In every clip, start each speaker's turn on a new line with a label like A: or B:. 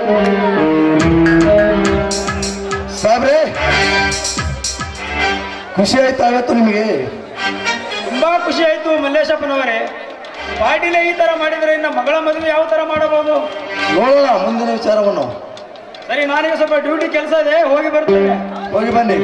A: ಸಾಬ್ರೆ ಖುಷಿ ಆಯ್ತಾ ಇವತ್ತು ನಿಮಗೆ
B: ತುಂಬಾ ಖುಷಿ ಆಯ್ತು ಮಲ್ಲೇಶಪ್ಪನವರೇ ಪಾಟೀಲೆ ಈ ತರ ಮಾಡಿದ್ರೆ ಇನ್ನು ಮಗಳ ಮದುವೆ ಯಾವ ತರ ಮಾಡಬಹುದು
A: ನೋಡೋಣ ಮುಂದಿನ ವಿಚಾರವನ್ನು
B: ಸರಿ ನಾನೀಗ ಸ್ವಲ್ಪ ಡ್ಯೂಟಿ ಕೆಲಸ ಇದೆ ಹೋಗಿ ಬರ್ತೇನೆ
A: ಹೋಗಿ ಬನ್ನಿ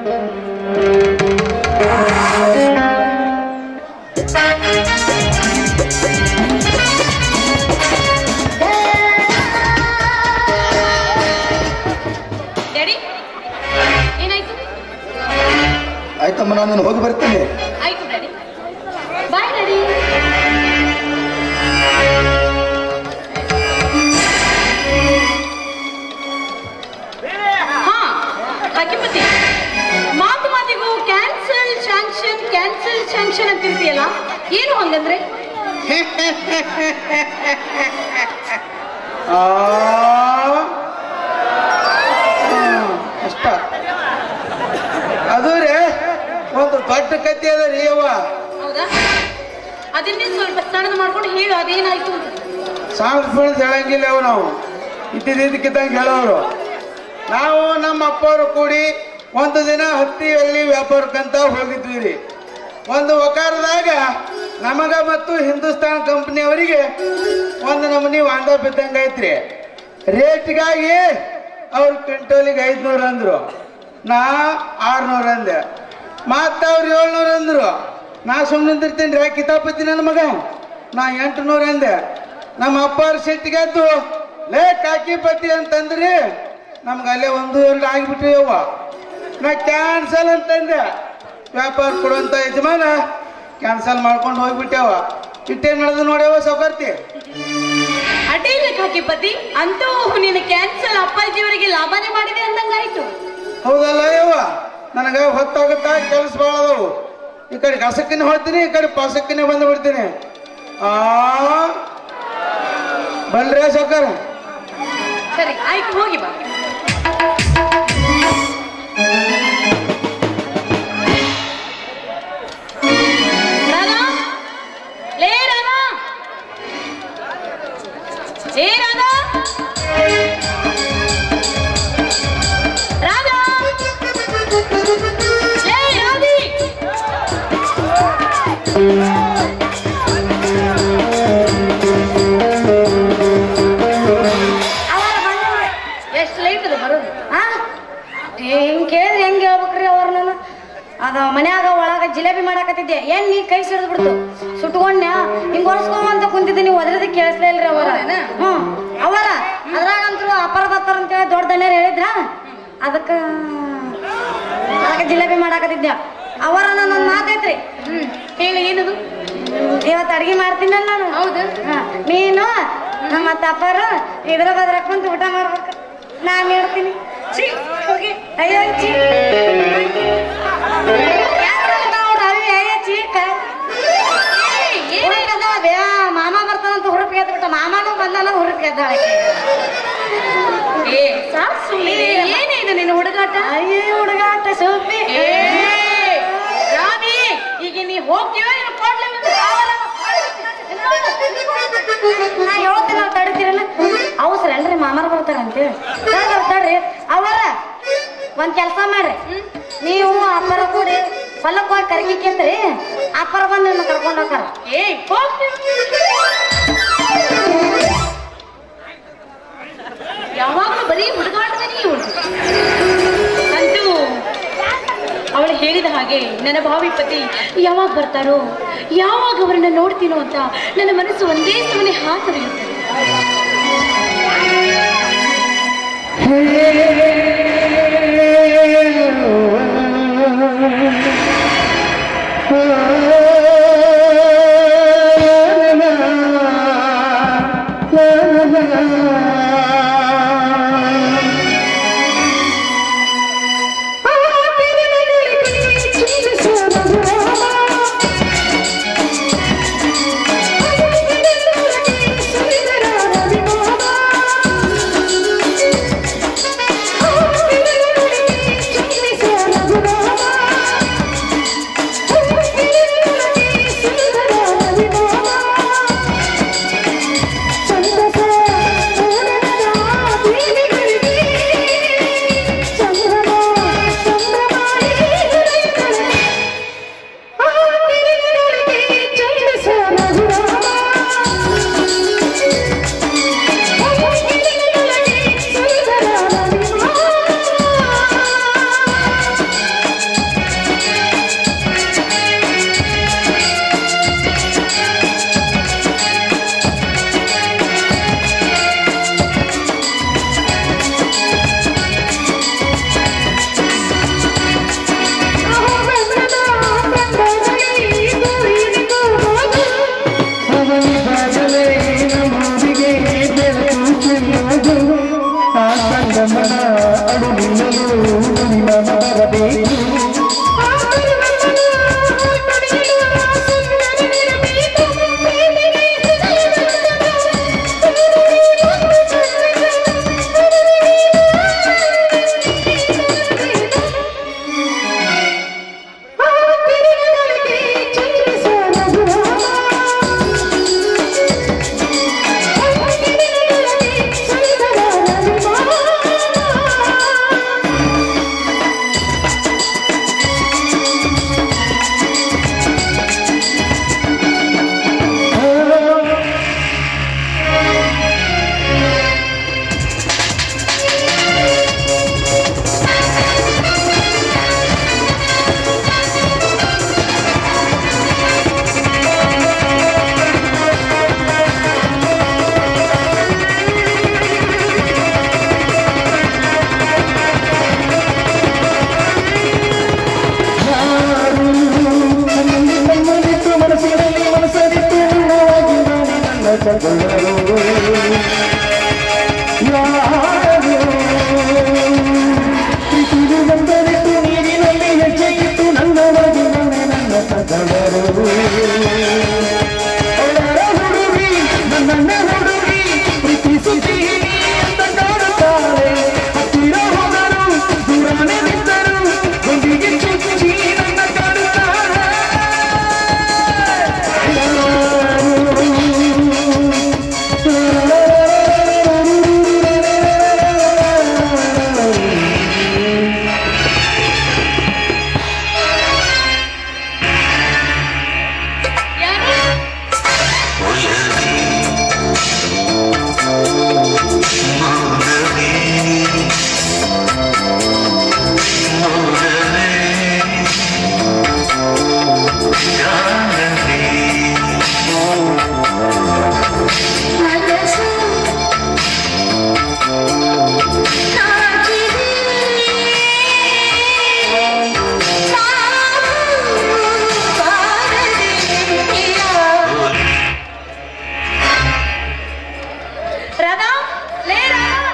C: ಡ್ಯಾಡಿ ಏನಾಯ್ತು
A: ಆಯ್ತಮ್ಮ ನಾನು ಹೋಗಿ ಬರ್ತೇನೆ
C: ಆಯ್ತು ಡ್ಯಾಡಿ ಬಾಯ್ ಡ್ಯಾಡಿ ಹಾ ಹಾಕಿಪತಿ ಮಾತು ಮಾತಿಗೂ ಕ್ಯಾನ್ಸಲ್ ಶಾಂಕ್ಷನ್ ಕ್ಯಾನ್ಸಲ್ ಶಾಂಕ್ಷನ್ ಅಂತಿರ್ತೀಯಲ್ಲ ಏನು ಹಂಗಂದ್ರೆ
D: ಆ ಅಷ್ಟ ಅದು ರೀ ಒಂದು ದೊಡ್ಡ ಕತ್ತಿ ಅದ ರೀ ಅವ್ವ
C: ಹೌದಾ ಅದನ್ನೇ ಸ್ವಲ್ಪ ಸಣ್ಣದು ಮಾಡ್ಕೊಂಡು ಹೇಳು ಅದೇನಾಯ್ತು ಅಂತ
D: ಸಾಂಗ್ ಬೀಳ್ದು ಹೇಳಂಗಿಲ್ಲ ಅವು ನಾವು ಇದ್ದಿದ್ದಕ್ಕಿದ್ದಂಗೆ ಹೇಳೋರು ನಾವು ನಮ್ಮ ಅಪ್ಪವರು ಕೂಡಿ ಒಂದು ದಿನ ಹತ್ತಿಯಲ್ಲಿ ವ್ಯಾಪಾರಕ್ಕಂತ ಹೋಗಿದ್ವಿ ರೀ ಒಂದು ವಕಾರದಾಗ ನಮಗ ಮತ್ತು ಹಿಂದೂಸ್ತಾನ್ ಕಂಪ್ನಿಯವರಿಗೆ ಒಂದು ನಮೂನಿ ವಾಂದ ಬಿದ್ದಂಗೆ ಐತ್ರಿ ರೇಟ್ಗಾಗಿ ಅವ್ರು ಕ್ವಿಂಟೋಲಿಗೆ ಐದ್ನೂರು ಅಂದ್ರು ನಾ ಆರ್ನೂರು ಅಂದೆ ಮತ್ತೆ ಅವ್ರು ಏಳ್ನೂರು ಅಂದ್ರು ನಾ ಸುಮ್ಮನೆ ನಿಂತಿರ್ತೀನಿ ರೀ ಕಿತಾಪತಿ ನನ್ನ ಮಗ ನಾ ಎಂಟುನೂರು ಅಂದೆ ನಮ್ಮ ಅಪ್ಪ ಅವ್ರ ಸಿಟ್ಟಿಗೆ ಎದ್ದು ಲೇ ಕಾಕಿ ಪತಿ ಅಂತಂದ್ರಿ ನಮ್ಗೆ ಅಲ್ಲೇ ಒಂದು ಎರಡು ಆಗಿಬಿಟ್ರಿ ಅವ್ವ ನಾ ಕ್ಯಾನ್ಸಲ್ ಅಂತಂದೆ ವ್ಯಾಪಾರ ಕೊಡುವಂತ ಯಜಮಾನ ಕ್ಯಾನ್ಸಲ್ ಮಾಡ್ಕೊಂಡು ಹೋಗ್ಬಿಟ್ಟೆವ ಇಟ್ಟೇನು ನಡೆದು ನೋಡ್ಯವ ಸೌಕರ್ತಿ
C: ಅಡ್ಡಿಲ್ಲ ಕಾಕಿಪತಿ ಅಂತೂ ನೀನು ಕ್ಯಾನ್ಸಲ್ ಅಪ್ಪಾಜಿಯವರಿಗೆ ಲಾಭನೇ ಮಾಡಿದೆ ಅಂದಂಗಾಯ್ತು
D: ಹೌದಲ್ಲ ಯವ್ವ ನನಗೆ ಹೊತ್ತಾಗುತ್ತಾ ಕೆಲಸ ಭಾಳ ಅದಾವು ಈ ಕಡೆ ಕಸಕ್ಕಿನ ಹೋಗ್ತೀನಿ ಈ ಕಡೆ ಪಾಸಕ್ಕಿನ ಬಂದು ಬಿಡ್ತೀನಿ ಆ ಬಲ್ರಿ ಸೌಕರ್
C: ಸರಿ ಆಯ್ತು ಹೋಗಿ ಬಾ ರಾಧಾ ಲೇ ರಾಧಾ ಏ ರಾಧಾ ರಾಧಾ ಲೇ ರಾಧಿ ಎಷ್ಟು ಲೈಟ್ ಅದು ಬರೋದು
E: ಆ ಹಿಂಗ್ ಕೇಳಿದ್ರೆ ಹೆಂಗ್ ಹೇಳ್ಬೇಕ್ರಿ ಅವ್ರ ನಾನು ಅದ ಮನ್ಯಾಗ ಒಳಗ ಜಿಲೇಬಿ ಮಾಡಾಕತ್ತಿದ್ದೆ ಏನ್ ನೀ ಕೈ ಸಿಡಿದು ಬಿಡ್ತು ಸುಟ್ಕೊಂಡ್ನ್ಯ ಹಿಂಗ್ ಒರೆಸ್ಕೊಂತ ಕುಂತಿದ್ದೆ ನೀವು ಒದ್ರದ ಕೇಳಿಸ್ಲೇ ಇಲ್ರಿ ಅವರ ಹ್ಮ್ ಅವರ ಅದ್ರಾಗಂತೂ ಅಪರ ಬರ್ತಾರ ಅಂತ ಹೇಳಿ ದೊಡ್ಡ ದಣ್ಯರು ಹೇಳಿದ್ರ ಅದಕ್ಕ ಅದಕ್ಕೆ ಜಿಲೇಬಿ ಮಾಡಾಕತ್ತಿದ್ದೆ ಅವರ ನನ್ನ ಮಾತೈತ್ರಿ
C: ಹ್ಮ್ ಹೇಳಿ ಏನದು
E: ಇವತ್ತು ಅಡ್ಗೆ ಮಾಡ್ತೀನಲ್ಲ ನಾನು
C: ಹೌದು
E: ಹಾ, ನೀನು ನಮ್ಮ ತಪ್ಪರು ಇದ್ರ ಬದ್ರ ಕುಂತು ಊಟ ಮಾಡ್ಬೇಕು ನಾನು ಹೇಳ್ತೀನಿ ಛೀ, ಹೋಗಿ ಅಯ್ಯೋ ಛೀ. ಯಾಕಂದ್ರೆ ನಾವು ರವಿ ಅಯ್ಯೋ ಛೀ, ಕ- ಹುಡುಗ ಅದಾಳ ಬೇ, ಮಾಮ ಬರ್ತಾನಂತ ಹುರುಪಿಗೆ ಎದ್ದು ಬಿಟ್ಟ ಮಾಮನೂ ಬಂದಾನ ಹುರುಪಿಗೆ ಎದ್ದಾಳೆ
C: ಏ ಸಾಕ್ ಸುಮ್ಮನೆ ಏನೇ ಇದು ನಿನ್ನ ಹುಡುಗಾಟ
E: ಅಯ್ಯೋ ಹುಡುಗಾಟ ಸೂಪಿ
C: ಏ ರಾಣಿ ಈಗ ನೀ ಹೋಗ್ತೀವ ಏನು ಕೊಡ್ಲಿ
E: ನಾ ಹೇಳ್ತೀನಿ ನಾವು ತಡಿತೀರಲ್ಲ ಅವಸರ ಅಲ್ರಿ ಮಾಮಾರ್ ಬರ್ತಾರಂತೆ ತಡ್ರಿ ತಡ್ರಿ ಅವರ ಒಂದ್ ಕೆಲಸ ಮಾಡ್ರಿ ನೀವು ಅಪ್ಪರ ಕೂಡಿ ಹೊಲಕ್ಕೆ ಹೋಗಿ ಕರ್ಗಿಕ್ಕಂತ್ರಿ ಅಪ್ಪರ ಬಂದು ನಿನ್ನ ಕರ್ಕೊಂಡು ಹೋಗಾರ
C: ಏ ಹೋಗ್ತೀವಿ ಯಾವಾಗಲೂ ಬರೀ ಹುಡುಗಾಟನೇ ಇವಳು ಅಂತೂ ಅವಳು ಹೇಳಿದ ಹಾಗೆ ನನ್ನ ಭಾವಿ ಪತಿ ಯಾವಾಗ ಬರ್ತಾರೋ ಯಾವಾಗ ಅವರನ್ನ ನೋಡ್ತೀನೋ ಅಂತ ನನ್ನ ಮನಸ್ಸು ಒಂದೇ ಸಮನೆ ಹಾತೊರೆಯುತ್ತದೆ
F: ಚಂದ ನೀರಿನಲ್ಲಿ ಹೆಜ್ಜೆ ಇಟ್ಟು ನನ್ನ ಮಗುವನೆ ನನ್ನ ಸದವರು ಅವಳ ಹುಡುಗಿ ನನ್ನ ಹುಡುಗಿ ಪ್ರೀತಿಸುತ್ತೀನಿ ಅಂತ ಕಾಡುತ್ತಾಳೆ ಹತ್ತಿರ ಹೋದರು ದೂರನೆ ನಿಂತರು ಗುಂಡಿಗೆ ಚುಚ್ಚಿ ನನ್ನ ಕಾಡುತ್ತಾಳೆ
C: ಯಾರು ರಾಧಾ ಲೇ ರಾಧಾ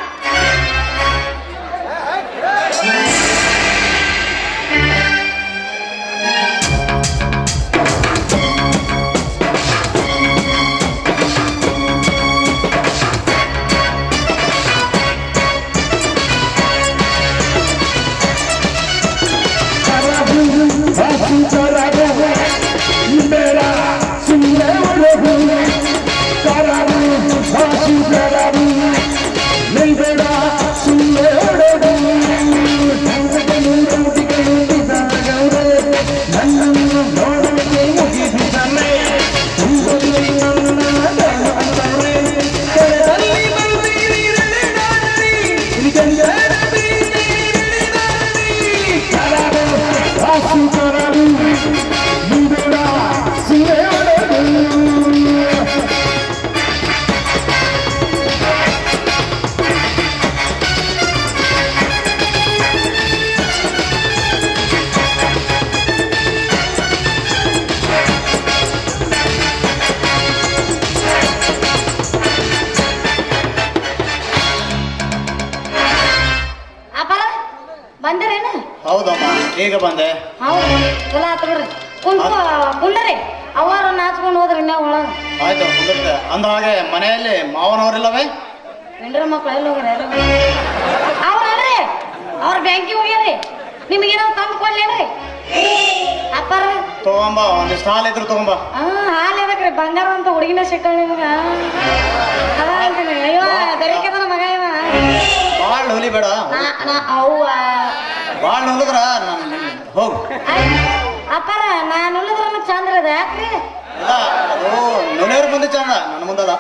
E: ಅಪ್ಪರ ಬಂದಿರೇನು
A: ಹೌದಮ್ಮ ಈಗ ಬಂದೆ
E: ಹೌದು ಚಲೋ ಆತು ಬಿಡ್ರಿ ಕುಂತ ಕುಂದ್ರಿ ಅವರು ನಾಚ್ಕೊಂಡು ಹೋದ್ರಿ ಇನ್ನ ಒಳಗ
A: ಆಯ್ತು ಕುದುರ್ತೆ ಅಂದ ಹಾಗೆ ಮನೆಯಲ್ಲಿ ಮಾವನವರಿಲ್ಲವೇ
E: ಹೆಂಡ್ರ ಮಕ್ಳು ಎಲ್ಲಿ ಹೋಗ್ರಿ ಎಲ್ಲ ಅವ್ರಲ್ರಿ ಅವ್ರ ಬ್ಯಾಂಕಿಗೆ ಹೋಗ್ಯಾರಿ ನಿಮಗೇನೋ ತಂದು ಕೊಡ್ಲೇನ್ರಿ ಅಪ್ಪಾರ
A: ತಗೊಂಬ ಒಂದಿಷ್ಟು ಹಾಲು ಇದ್ರು ತಗೊಂಬ
E: ಹಾ ಹಾಲು ಇದಕ್ರಿ ಬಂಗಾರ ಅಂತ ಹುಡುಗಿನ ಸಿಕ್ಕಳ ನಿಮಗ ಅದ ಅಂತೀನಿ ಅಯ್ಯೋ ದರಿಕದನ ಮಗ ಇವ
A: ಭಾಳ ಹುಲಿ ಬೇಡ
E: ನಾ ನಾ ಅವ್ವ
A: ಭಾಳ ಹುಲಿದ್ರ ನಾನು ಹೋಗು
E: ಅಪ್ಪಾರ ನಾನು ಉಳಿದ್ರ ಚಂದ್ರ ಅದ ಯಾಕ್ರಿ
A: ಇಲ್ಲ ಅದು ನೊಲೆಯವ್ರ ಮುಂದೆ ಚಂದ ನನ್ನ ಮುಂದದ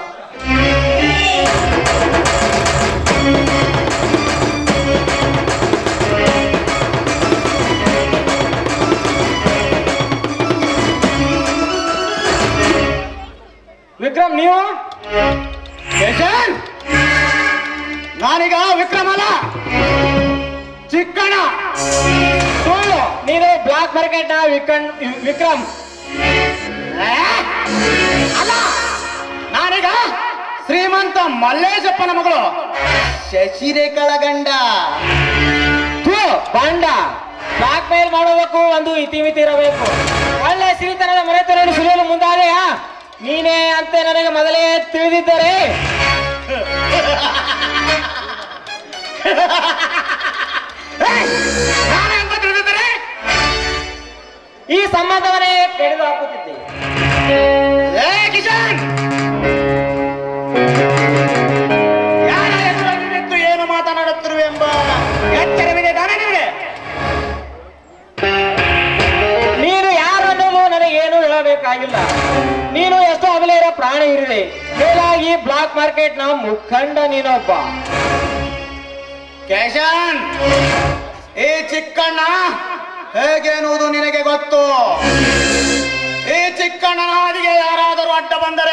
B: ವಿಕ್ರಮ್ ನೀವು ಯಶನ್ ನಾನೀಗ ವಿಕ್ರಮ್ ಅಲ್ಲ ಚಿಕ್ಕಣ್ಣ ಸುಳ್ಳು ನೀನು ಬ್ಲಾಕ್ ಮಾರ್ಕೆಟ್ ವಿಕಣ್ ವಿಕ್ರಮ್ ಏ? ಅಲ್ಲ ನಾನೀಗ ಶ್ರೀಮಂತ ಮಲ್ಲೇಶಪ್ಪನ ಮಗಳು
A: ಶಶಿರೇಖಳ ಗಂಡ
B: ಥು, ಬಾಂಡ ಬ್ಲಾಕ್ ಮೇಲ್ ಮಾಡೋಬೇಕು ಒಂದು ಇತಿಮಿತಿ ಇರಬೇಕು ಒಳ್ಳೆ ಸಿರಿತನದ ಮನೆತನವನ್ನು ಸುಲಿಯಲು ಮುಂದಾದೆಯಾ ನೀನೇ ಅಂತ ನನಗೆ ಮೊದಲೇ ತಿಳಿದಿದ್ದರೆ ನಾನೇ ಅಂತ ತಿಳಿದಿದ್ದರೆ ಈ ಸಂಬಂಧವನ್ನೇ ಕೆಡೆದು ಹಾಕುತ್ತಿದ್ದೆ ಏ ಕಿಶನ್ ಯಾರ ಎದುರಲ್ಲಿ ನಿಂತು ಏನು ಮಾತನಾಡುತ್ತಿರುವೆ ಎಂಬ ಎಚ್ಚರವಿದೆ ತಾನೇ ನಿನಗೆ ನೀನು ಯಾರು ಅನ್ನೋದು ನನಗೇನು ಹೇಳಬೇಕಾಗಿಲ್ಲ ನೀನು ಎಷ್ಟು ಅಬಲೆಯರ ಪ್ರಾಣಿ ಇರಿದೆ ಮೇಲಾಗಿ ಬ್ಲಾಕ್ ಮಾರ್ಕೆಟ್ ನ ಮುಖಂಡ ನೀನೊಬ್ಬ
A: ಕೇಶನ್ ಈ ಚಿಕ್ಕಣ್ಣ ಹೇಗೆ ಎನ್ನುವುದು ನಿನಗೆ ಗೊತ್ತು ಈ ಚಿಕ್ಕಣ್ಣನ ಹಾದಿಗೆ ಯಾರಾದರೂ ಅಡ್ಡ ಬಂದರೆ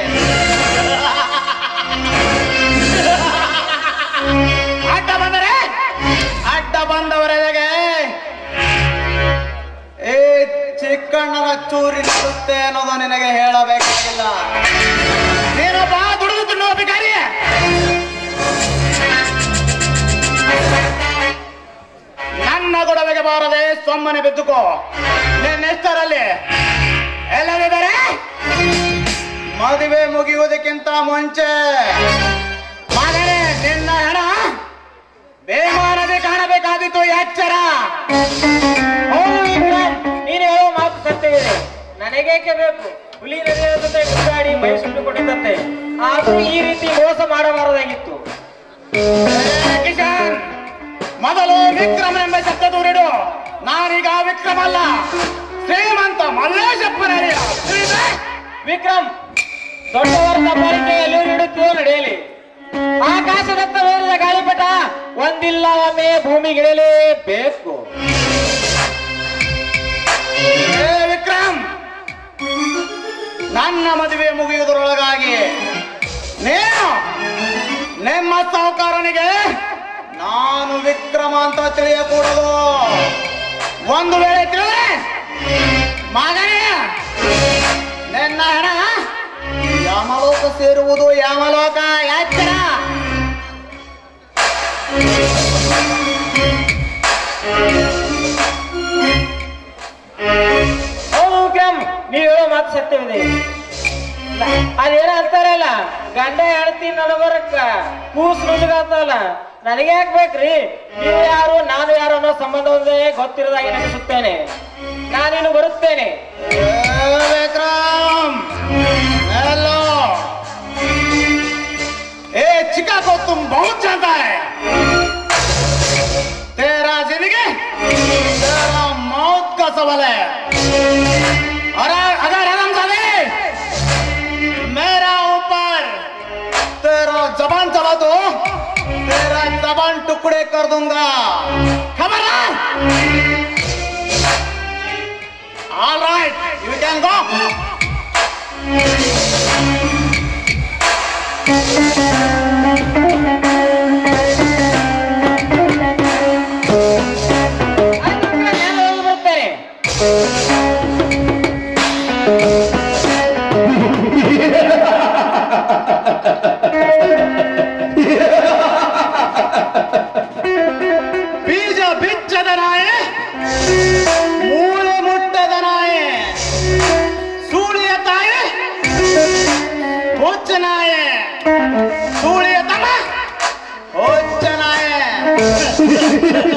A: ಅಡ್ಡ ಬಂದರೆ ಅಡ್ಡ ಬಂದವರೆಗೆ ಈ ಚಿಕ್ಕಣ್ಣನ ಚೂರಿಸುತ್ತೆ ಅನ್ನೋದು ನಿನಗೆ ಹೇಳಬೇಕಾಗಿಲ್ಲ ನೀನೊಬ್ಬ ಬಾರದೆ ಸೊಮ್ಮನೆ ಬಿದ್ದುಕೋ ನಿನ್ನೆಷ್ಟರಲ್ಲಿ ಎಲ್ಲರಿದ್ದಾರೆ ಮದುವೆ ಮುಗಿಯುವುದಕ್ಕಿಂತ ಮುಂಚೆ ಮಗನೇ ನಿನ್ನ ಹಣ ಬೇಮಾನದೆ ಕಾಣಬೇಕಾದಿತ್ತು ಎಚ್ಚರ
B: ಹೌದು ವಿಕ್ರಮ್, ನೀನು ಹೇಳೋ ಮಾತು ಸತ್ಯವಿದೆ ನನಗೇಕೆ ಬೇಕು ಹುಲಿ ನದಿಯ ಜೊತೆ ಗುದ್ದಾಡಿ ಮೈ ಸುಟ್ಟುಕೊಂಡಿದ್ದಂತೆ ಆದ್ರೂ ಈ ರೀತಿ ಮೋಸ ಮಾಡಬಾರದಾಗಿತ್ತು
A: ಏ, ಕಿಶನ್ ಮೊದಲು ವಿಕ್ರಮನೆಂಬ ಶಬ್ದ ದೂರಿಡು ನಾನೀಗ ವಿಕ್ರಮ ಅಲ್ಲ ಶ್ರೀಮಂತ ಮಲ್ಲೇಶಪ್ಪನ ಅಳಿಯ. ತಿಳಿದೆ?
B: ವಿಕ್ರಮ್ ದೊಡ್ಡವರ ತಬ್ಬಾಳಿಕೆ ಎಲ್ಲಿ ನೀಡುತ್ತೋ ನಡೆಯಲಿ ಆಕಾಶದತ್ತ ಮೇಲಿನ ಗಾಳಿಪಟ ಒಂದಿಲ್ಲ ಒಮ್ಮೆ ಭೂಮಿಗಿಳಿಯಲೇಬೇಕು
A: ಏ ವಿಕ್ರಮ್ ನನ್ನ ಮದುವೆ ಮುಗಿಯುವುದರೊಳಗಾಗಿ ನೀನು ನಿಮ್ಮ ಸಾಹುಕಾರನಿಗೆ ನಾನು ವಿಕ್ರಮ ಅಂತ ತಿಳಿಯಕೂಡದು ಒಂದು ವೇಳೆ ತಿಳಿದ್ರೆ ಮಗನೇ ನಿನ್ನ ಹಣ ಯಾಮಲೋಕ ಸೇರುವುದು ಯಾಮಲೋಕ ಎಚ್ಚರ
B: ಹೌದು ವಿಕ್ರಮ್ ನೀವು ಹೇಳೋ ಮಾತು ಸತ್ಯವಿದೆ ಅದೇನ ಅಂತಾರಲ್ಲ ಗಂಡ ಹೆಂಡತಿ ನಡಬರಕ್ಕ ಕೂಸ್ ನುಜುಗಾತಲ್ಲ ನನಗೆ ಯಾಕೆ ಬೇಕ್ರಿ ನೀವು ಯಾರು ನಾನು ಯಾರು ಅನ್ನೋ ಸಂಬಂಧವೇ ಗೊತ್ತಿರೋದಾಗಿ ನಟಿಸುತ್ತೇನೆ ನಾನಿನ್ನು ಬರುತ್ತೇನೆ
A: ए, विक्रम हेलो ए चिका को तुम बहुत जानता है तेरा जिंदगी तेरा मौत का सवाल है और अगर हम जाने मेरा ऊपर तेरा जबान चला तो तेरा जबान टुकड़े कर दूंगा खबर है All right, you can go.
B: ಆಯ್ತು ವಿಕ್ರಮ್, ನಾನು ಹೋಗಿ ಬರ್ತೇನೆ
A: ಬೀಜ ಬಿಚ್ಚದ ನಾಯಿ ಮೂಳೆ ಮುಟ್ಟದ ನಾಯಿ ಸೂಳಿಯ ತಾಯಿ ಹುಚ್ಚ ನಾಯಿ ಸೂಳಿಯ ತಮ್ಮ ಹುಚ್ಚ ನಾಯಿ